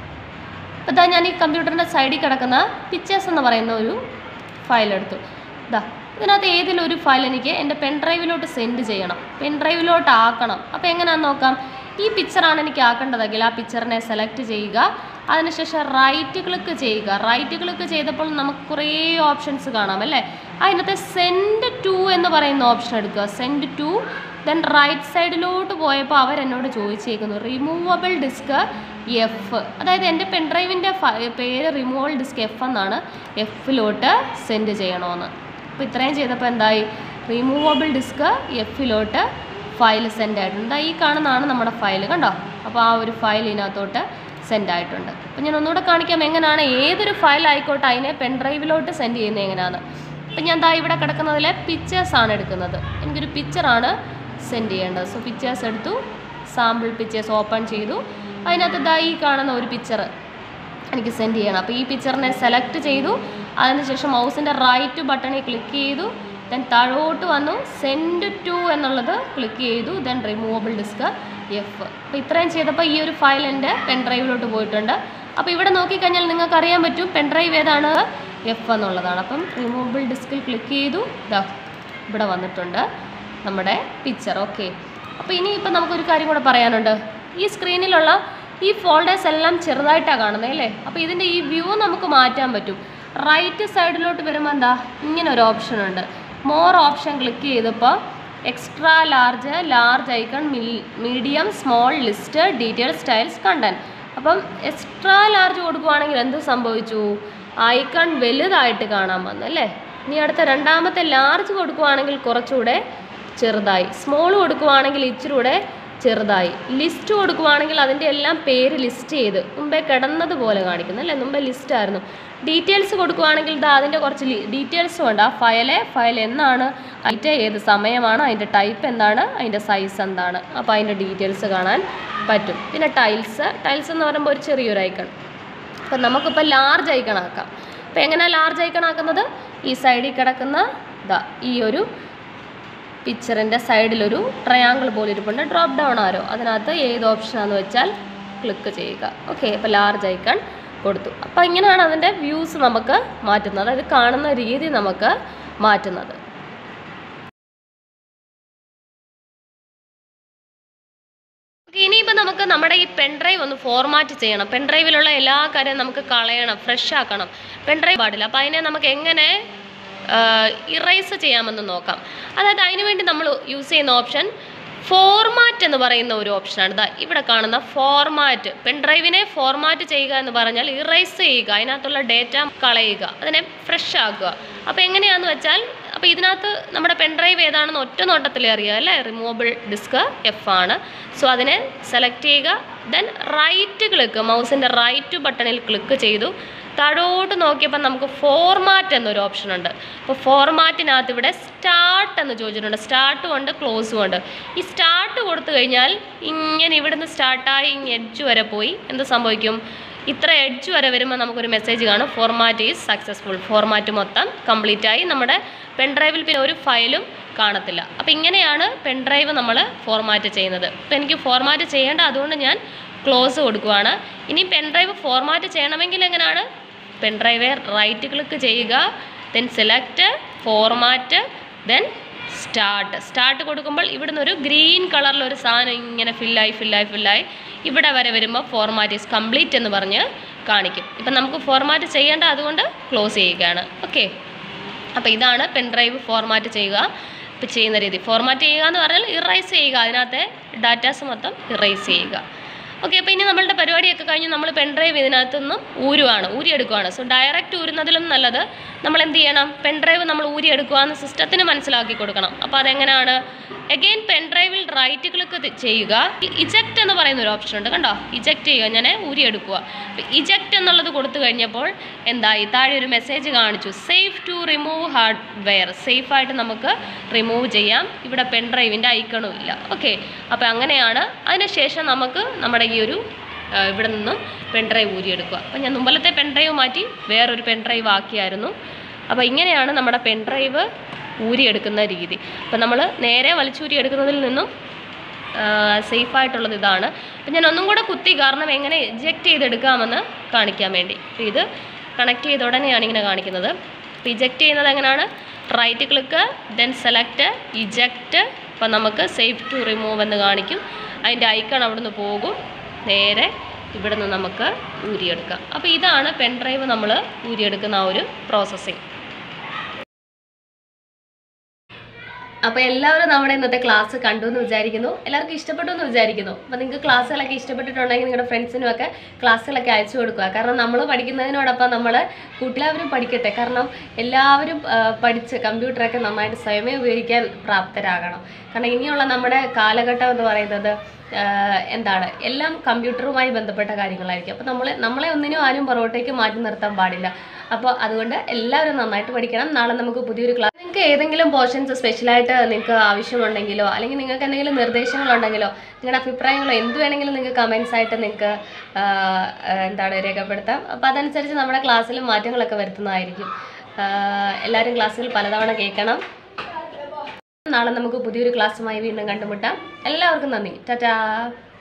ഇപ്പോൾ ഇതാ ഞാൻ ഈ കമ്പ്യൂട്ടറിൻ്റെ സൈഡിൽ കിടക്കുന്ന പിക്ചേഴ്സ് എന്ന് പറയുന്ന ഒരു ഫയൽ എടുത്തു ഇതാ ഇതിനകത്ത് ഏതെങ്കിലും ഒരു ഫയൽ എനിക്ക് എൻ്റെ പെൻ ഡ്രൈവിലോട്ട് സെൻഡ് ചെയ്യണം പെൻ ഡ്രൈവിലോട്ട് ആക്കണം അപ്പോൾ എങ്ങനെയാണെന്ന് നോക്കാം ഈ പിക്ചറാണ് എനിക്ക് ആക്കേണ്ടതെങ്കിൽ ആ പിക്ചറിനെ സെലക്ട് ചെയ്യുക അതിനുശേഷം റൈറ്റ് ക്ലിക്ക് ചെയ്യുക റൈറ്റ് ക്ലിക്ക് ചെയ്തപ്പോൾ നമുക്ക് കുറേ ഓപ്ഷൻസ് കാണാം അല്ലേ അതിനകത്ത് സെൻഡ് ടു എന്ന് പറയുന്ന ഓപ്ഷൻ എടുക്കുക സെൻഡ് ടു ദെൻ റൈറ്റ് സൈഡിലോട്ട് പോയപ്പോൾ അവരെന്നോട് ചോദിച്ചേക്കുന്നു റിമൂവബിൾ ഡിസ്ക് എഫ് അതായത് എൻ്റെ പെൻഡ്രൈവിൻ്റെ പേര് റിമൂവബിൾ ഡിസ്ക് എഫ് എന്നാണ് എഫിലോട്ട് സെൻഡ് ചെയ്യണമെന്ന് അപ്പോൾ ഇത്രയും ചെയ്തപ്പോൾ എന്തായി റിമൂവബിൾ ഡിസ്ക് എഫിലോട്ട് ഫയൽ സെൻഡ് ആയിട്ടുണ്ട് ദാ ഈ കാണുന്നതാണ് നമ്മുടെ ഫയൽ കണ്ടോ അപ്പോൾ ആ ഒരു ഫയൽ ഇതിനകത്തോട്ട് സെൻഡ് ആയിട്ടുണ്ട് അപ്പോൾ ഞാൻ ഒന്നുകൂടെ കാണിക്കാം എങ്ങനെയാണ് ഏതൊരു ഫയൽ ആയിക്കോട്ടെ അതിനെ പെൻഡ്രൈവിലോട്ട് സെൻഡ് ചെയ്യുന്നത് എങ്ങനെയാണ് അപ്പം ഞാൻ ദാ ഇവിടെ കിടക്കുന്നതിലെ പിക്ചേഴ്സ് ആണ് എടുക്കുന്നത് എനിക്കൊരു പിക്ചറാണ് സെൻഡ് ചെയ്യേണ്ടത് സോ പിക്ചേഴ്സ് എടുത്തു സാമ്പിൾ പിക്ചേഴ്സ് ഓപ്പൺ ചെയ്തു അതിനകത്ത് ദാ ഈ കാണുന്ന ഒരു പിക്ചർ എനിക്ക് സെൻഡ് ചെയ്യണം അപ്പോൾ ഈ പിക്ചറിനെ സെലക്ട് ചെയ്തു അതിനുശേഷം മൗസിൻ്റെ റൈറ്റ് ബട്ടണിൽ ക്ലിക്ക് ചെയ്തു ദെൻ താഴോട്ട് വന്നു സെൻഡ് ടു എന്നുള്ളത് ക്ലിക്ക് ചെയ്തു ദെൻ റിമൂവബിൾ ഡിസ്ക് എഫ് അപ്പോൾ ഇത്രയും ചെയ്തപ്പോൾ ഈ ഒരു ഫയൽ എൻ്റെ പെൻ ഡ്രൈവിലോട്ട് പോയിട്ടുണ്ട് അപ്പോൾ ഇവിടെ നോക്കിക്കഴിഞ്ഞാൽ നിങ്ങൾക്ക് അറിയാൻ പറ്റും പെൻ ഡ്രൈവ് ഏതാണ് എഫ് എന്നുള്ളതാണ് അപ്പം റിമൂവബിൾ ഡിസ്കിൽ ക്ലിക്ക് ചെയ്തു ഇതാ ഇവിടെ വന്നിട്ടുണ്ട് നമ്മുടെ പിക്ചർ ഓക്കെ അപ്പോൾ ഇനി ഇപ്പം നമുക്കൊരു കാര്യം കൂടെ പറയാനുണ്ട് ഈ സ്ക്രീനിലുള്ള ഈ ഫോൾഡേഴ്സ് എല്ലാം ചെറുതായിട്ടാണ് കാണുന്നത് അല്ലേ അപ്പോൾ ഇതിൻ്റെ ഈ വ്യൂ നമുക്ക് മാറ്റാൻ പറ്റും റൈറ്റ് സൈഡിലോട്ട് വരുമ്പോൾ എന്താ ഇങ്ങനെ ഒരു ഓപ്ഷൻ ഉണ്ട് മോർ ഓപ്ഷൻ ക്ലിക്ക് ചെയ്തപ്പോൾ extra large large icon medium small list detail styles content അപ്പം എക്സ്ട്രാ ലാർജ് കൊടുക്കുവാണെങ്കിൽ എന്ത് സംഭവിച്ചു ഐക്കൺ വലുതായിട്ട് കാണാൻ വന്നു അല്ലേ ഇനി അടുത്ത രണ്ടാമത്തെ ലാർജ് കൊടുക്കുവാണെങ്കിൽ കുറച്ചുകൂടെ ചെറുതായി സ്മോൾ കൊടുക്കുവാണെങ്കിൽ ഇച്ചിരി കൂടെ ചെറുതായി ലിസ്റ്റ് കൊടുക്കുവാണെങ്കിൽ അതിൻ്റെ എല്ലാം പേര് ലിസ്റ്റ് ചെയ്ത് മുമ്പേ കിടന്നതുപോലെ കാണിക്കുന്നു അല്ലേ മുമ്പേ ലിസ്റ്റ് ആയിരുന്നു ഡീറ്റെയിൽസ് കൊടുക്കുവാണെങ്കിൽ ഇതാ അതിൻ്റെ കുറച്ച് ഡീറ്റെയിൽസും ഉണ്ട് ആ ഫയലെ ഫയൽ എന്നാണ് അതിൻ്റെ ഏത് സമയമാണ് അതിൻ്റെ ടൈപ്പ് എന്താണ് അതിൻ്റെ സൈസ് എന്താണ് അപ്പോൾ അതിൻ്റെ ഡീറ്റെയിൽസ് കാണാൻ പറ്റും പിന്നെ ടൈൽസ് ടൈൽസ് എന്ന് പറയുമ്പോൾ ഒരു ചെറിയൊരു ഐക്കൺ അപ്പം നമുക്കിപ്പോൾ ലാർജ് ഐക്കൺ ആക്കാം അപ്പോൾ എങ്ങനെയാണ് ലാർജ് ഐക്കൺ ആക്കുന്നത് ഈ സൈഡിൽ കിടക്കുന്ന ഇതാ ഈ ഒരു പിക്ചറിൻ്റെ സൈഡിലൊരു ട്രയാങ്കിൾ പോലെ ഇരിപ്പുണ്ട് ഡ്രോപ്പ് ഡൗൺ ആരോ അതിനകത്ത് ഏത് ഓപ്ഷനാണെന്ന് വെച്ചാൽ ക്ലിക്ക് ചെയ്യുക ഓക്കെ അപ്പോൾ ലാർജ് ഐക്കൺ കൊടുത്തു അപ്പോൾ ഇങ്ങനെയാണ് അതിൻ്റെ വ്യൂസ് നമുക്ക് മാറ്റുന്നത് അതായത് കാണുന്ന രീതി നമുക്ക് മാറ്റുന്നത് ഓക്കെ ഇനിയിപ്പോൾ നമുക്ക് നമ്മുടെ ഈ പെൻഡ്രൈവ് ഒന്ന് ഫോർമാറ്റ് ചെയ്യണം പെൻഡ്രൈവിലുള്ള എല്ലാ കാര്യവും നമുക്ക് കളയണം ഫ്രഷ് ആക്കണം പെൻഡ്രൈവ് പാടില്ല അപ്പോൾ അതിനെ നമുക്ക് എങ്ങനെ ഇറേസ് ചെയ്യാമെന്ന് നോക്കാം അതായത് അതിന് വേണ്ടി നമ്മൾ യൂസ് ചെയ്യുന്ന ഓപ്ഷൻ ഫോർമാറ്റ് എന്ന് പറയുന്ന ഒരു ഓപ്ഷനാണ് ഇതാ ഇവിടെ കാണുന്ന ഫോർമാറ്റ് പെൻഡ്രൈവിനെ ഫോർമാറ്റ് ചെയ്യുക എന്ന് പറഞ്ഞാൽ ഇറേസ് ചെയ്യുക അതിനകത്തുള്ള ഡേറ്റ കളയുക അതിനെ ഫ്രഷ് ആക്കുക അപ്പോൾ എങ്ങനെയാണെന്ന് വെച്ചാൽ അപ്പോൾ ഇതിനകത്ത് നമ്മുടെ പെൻഡ്രൈവ് ഏതാണെന്ന് ഒറ്റ നോട്ടത്തിൽ അറിയാം അല്ലേ റിമൂവബിൾ ഡിസ്ക് എഫ് ആണ് സോ അതിനെ സെലക്ട് ചെയ്യുക ദെൻ റൈറ്റ് ക്ലിക്ക് മൗസിൻ്റെ റൈറ്റ് ബട്ടണിൽ ക്ലിക്ക് ചെയ്തു താഴോട്ട് നോക്കിയപ്പോൾ നമുക്ക് ഫോർമാറ്റ് എന്നൊരു ഓപ്ഷൻ ഉണ്ട് അപ്പോൾ ഫോർമാറ്റിനകത്ത് ഇവിടെ സ്റ്റാർട്ട് എന്ന് ചോദിച്ചിട്ടുണ്ട് സ്റ്റാർട്ടും ഉണ്ട് ക്ലോസും ഉണ്ട് ഈ സ്റ്റാർട്ട് കൊടുത്തു കഴിഞ്ഞാൽ ഇങ്ങനെ ഇവിടുന്ന് സ്റ്റാർട്ടായി ഇങ്ങനെ എഡ്ജ് വരെ പോയി എന്ത് സംഭവിക്കും ഇത്ര എഡ്ജ് വരെ വരുമ്പോൾ നമുക്കൊരു മെസ്സേജ് കാണും ഫോർമാറ്റ് ഈസ് സക്സസ്ഫുൾ ഫോർമാറ്റ് മൊത്തം കംപ്ലീറ്റ് ആയി നമ്മുടെ പെൻഡ്രൈവിൽ പിന്നെ ഒരു ഫയലും കാണത്തില്ല അപ്പോൾ ഇങ്ങനെയാണ് പെൻഡ്രൈവ് നമ്മൾ ഫോർമാറ്റ് ചെയ്യുന്നത് അപ്പോൾ എനിക്ക് ഫോർമാറ്റ് ചെയ്യേണ്ട അതുകൊണ്ട് ഞാൻ ക്ലോസ് കൊടുക്കുവാണ് ഇനി പെൻഡ്രൈവ് ഫോർമാറ്റ് ചെയ്യണമെങ്കിൽ എങ്ങനെയാണ് പെൻഡ്രൈവ് റൈറ്റ് ക്ലിക്ക് ചെയ്യുക then select format then start start കൊടുക്കുമ്പോൾ ഇവിടുന്ന് ഒരു ഗ്രീൻ കളറിൽ ഒരു സാധനം ഇങ്ങനെ ഫില്ലായി ഫില്ലായി ഫില്ലായി ഇവിടെ വരെ വരുമ്പോൾ ഫോർമാറ്റ് ഈസ് കംപ്ലീറ്റ് എന്ന് പറഞ്ഞ് കാണിക്കും ഇപ്പം നമുക്ക് ഫോർമാറ്റ് ചെയ്യേണ്ട അതുകൊണ്ട് ക്ലോസ് ചെയ്യുകയാണ് ഓക്കെ അപ്പോൾ ഇതാണ് പെൻഡ്രൈവ് ഫോർമാറ്റ് ചെയ്യുക ഇപ്പോൾ ചെയ്യുന്ന രീതി ഫോർമാറ്റ് ചെയ്യുക എന്ന് പറഞ്ഞാൽ ഇറേസ് ചെയ്യുക അതിനകത്തെ ഡാറ്റാസ് മൊത്തം ഇറേസ് ചെയ്യുക ഓക്കെ അപ്പോൾ ഇനി നമ്മളുടെ പരിപാടിയൊക്കെ കഴിഞ്ഞ് നമ്മൾ പെൻഡ്രൈവ് ഇതിനകത്തു നിന്നും ഊരുവാണ് ഊരിയെടുക്കുവാണ് സോ ഡയറക്റ്റ് ഊരുന്നതിലും നല്ലത് നമ്മൾ എന്ത് ചെയ്യണം പെൻഡ്രൈവ് നമ്മൾ ഊരിയെടുക്കുവാന്ന് സിസ്റ്റത്തിന് മനസ്സിലാക്കി കൊടുക്കണം അപ്പോൾ അതെങ്ങനെയാണ് എഗെയിൻ പെൻഡ്രൈവിൽ റൈറ്റ് ക്ലിക്ക് ചെയ്യുക ഇജക്റ്റ് എന്ന് പറയുന്ന ഒരു ഓപ്ഷൻ ഉണ്ട് കണ്ടോ ഇജക്റ്റ് ചെയ്യുക ഞാൻ ഊരിയെടുക്കുക ഇജക്റ്റ് എന്നുള്ളത് കൊടുത്തു കഴിഞ്ഞപ്പോൾ എന്തായി താഴെ ഒരു മെസ്സേജ് കാണിച്ചു സേഫ് ടു റിമൂവ് ഹാർഡ്വെയർ സേഫായിട്ട് നമുക്ക് റിമൂവ് ചെയ്യാം ഇവിടെ പെൻഡ്രൈവിൻ്റെ ഐക്കണും ഇല്ല ഓക്കെ അപ്പോൾ അങ്ങനെയാണ് അതിനുശേഷം നമുക്ക് നമ്മുടെ ഈ ഒരു ആ, ഇവിടെ നിന്നും പെൻഡ്രൈവ് ഊരിയെടുക്കുക അപ്പോൾ ഞാൻ മുമ്പലത്തെ പെൻഡ്രൈവ് മാറ്റി വേറൊരു പെൻഡ്രൈവ് ആക്കിയായിരുന്നു അപ്പോൾ ഇങ്ങനെയാണ് നമ്മുടെ പെൻഡ്രൈവ് ഊരിയെടുക്കുന്ന രീതി അപ്പോൾ നമ്മൾ നേരെ വലിച്ചൂരി എടുക്കുന്നതിൽ നിന്നും സേഫായിട്ടുള്ളത് ഇതാണ് അപ്പം ഞാൻ ഒന്നും കൂടെ കുത്തി കാരണം എങ്ങനെ ഇജക്റ്റ് ചെയ്തെടുക്കാമെന്ന് കാണിക്കാൻ വേണ്ടി അപ്പോൾ ഇത് കണക്ട് ചെയ്ത ഉടനെയാണ് ഇങ്ങനെ കാണിക്കുന്നത് അപ്പോൾ ഇജക്റ്റ് ചെയ്യുന്നത് എങ്ങനെയാണ് right click then select eject അപ്പോൾ നമുക്ക് സേഫ് ടു റിമൂവ് എന്ന് കാണിക്കും അതിൻ്റെ ഐക്കൺ അവിടുന്ന് പോകും നേരെ ഇവിടെ നിന്ന് നമുക്ക് ഊരിയെടുക്കാം അപ്പോൾ ഇതാണ് പെൻഡ്രൈവ് നമ്മൾ ഊരിയെടുക്കുന്ന ആ ഒരു പ്രോസസ്സിങ് അപ്പോൾ എല്ലാവരും നമ്മുടെ ഇന്നത്തെ ക്ലാസ് കണ്ടു എന്ന് വിചാരിക്കുന്നു എല്ലാവർക്കും ഇഷ്ടപ്പെട്ടു എന്ന് വിചാരിക്കുന്നു അപ്പോൾ നിങ്ങൾക്ക് ക്ലാസ്സുകളൊക്കെ ഇഷ്ടപ്പെട്ടിട്ടുണ്ടെങ്കിൽ നിങ്ങളുടെ ഫ്രണ്ട്സിനും ഒക്കെ ക്ലാസ്സുകളൊക്കെ അയച്ചു കൊടുക്കുക കാരണം നമ്മൾ പഠിക്കുന്നതിനോടൊപ്പം നമ്മൾ കൂട്ടിലാവരും പഠിക്കട്ടെ കാരണം എല്ലാവരും ആ, പഠിച്ച് കമ്പ്യൂട്ടറൊക്കെ നന്നായിട്ട് സ്വയമേ ഉപയോഗിക്കാൻ പ്രാപ്തരാകണം കാരണം ഇനിയുള്ള നമ്മുടെ കാലഘട്ടം എന്ന് പറയുന്നത് ആ, എന്താണ് എല്ലാം കമ്പ്യൂട്ടറുമായി ബന്ധപ്പെട്ട കാര്യങ്ങളായിരിക്കും അപ്പോൾ നമ്മളെ നമ്മളെ ഒന്നിനും ആരും പുറകോട്ടേക്ക് മാറ്റി നിർത്താൻ പാടില്ല അപ്പോൾ അതുകൊണ്ട് എല്ലാവരും നന്നായിട്ട് പഠിക്കണം നാളെ നമുക്ക് പുതിയൊരു ക്ലാസ് നിങ്ങൾക്ക് ഏതെങ്കിലും പോർഷൻസ് സ്പെഷ്യലായിട്ട് നിങ്ങൾക്ക് ആവശ്യമുണ്ടെങ്കിലോ അല്ലെങ്കിൽ നിങ്ങൾക്ക് എന്തെങ്കിലും നിർദ്ദേശങ്ങളുണ്ടെങ്കിലോ നിങ്ങളുടെ അഭിപ്രായങ്ങളോ എന്ത് വേണമെങ്കിലും നിങ്ങൾക്ക് കമൻസ് ആയിട്ട് നിങ്ങൾക്ക് ആ, ആ, എന്താണ് രേഖപ്പെടുത്താം അപ്പോൾ അതനുസരിച്ച് നമ്മുടെ ക്ലാസ്സിൽ മാറ്റങ്ങളൊക്കെ വരുത്തുന്നതായിരിക്കും ആ, എല്ലാവരും ക്ലാസ്സിൽ പലതവണ കേൾക്കണം നാളെ നമുക്ക് പുതിയൊരു ക്ലാസ്സുമായി വീണ്ടും കണ്ടുമുട്ടാം എല്ലാവർക്കും നന്ദി ടാറ്റാ